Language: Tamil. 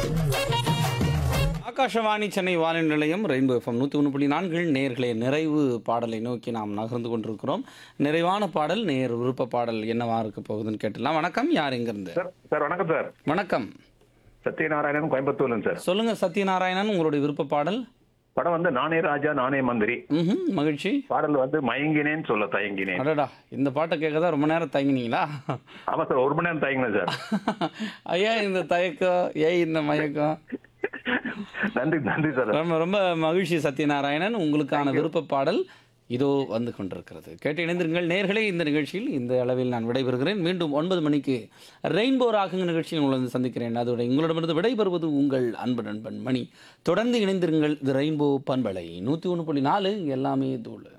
ஆகாஷவாணி சென்னை வானொலி நிலையம் ரெயின்போ எஃப்எம் நூற்றி ஒன்று புள்ளி நான்கில் நேர்களே நிறைவு பாடலை நோக்கி நாம் நகர்ந்து கொண்டிருக்கிறோம் நிறைவான பாடல் நேர் விருப்ப பாடல் என்னவா இருக்க போகுதுன்னு கேட்டலாம் வணக்கம் யார் எங்கிருந்து சார் சார் வணக்கம் சார் வணக்கம் சத்யநாராயணன் கோயம்புத்தூர்ல சார் சொல்லுங்க சத்யநாராயணன் உங்களுடைய விருப்ப பாடல் படம் வந்து நானே ராஜா நானே மந்திரி ம் மகிழ்ச்சி பாடல் வந்து மயங்கினேன்னு சொல்ல தயங்கினேன் அடடா இந்த பாட்டை கேட்க தான் ரொம்ப நேரம் தயங்கினீங்களா ஆமா சார் ஒரு மணி நேரம் தயங்கினேன் சார் ஐயா இந்த தயக்கம் ஏன் இந்த மயக்கம் நன்றி நன்றி சார் ரொம்ப ரொம்ப மகிழ்ச்சி சத்யநாராயணன் உங்களுக்கான விருப்ப பாடல் இதோ வந்து கொண்டிருக்கிறது கேட்டு இணைந்திருங்கள் நேர்களே இந்த நிகழ்ச்சியில் இந்த அளவில் நான் விடைபெறுகிறேன் மீண்டும் ஒன்பது மணிக்கு ரெயின்போ ராகுங்க நிகழ்ச்சியில் உங்களை வந்து சந்திக்கிறேன் அதோட உங்களிடமிருந்து விடைபெறுவது உங்கள் அன்பு நண்பன் மணி தொடர்ந்து இணைந்திருங்கள் இது ரெயின்போ பண்பலை நூற்றி ஒன்று புள்ளி நாலு எல்லாமே தூள்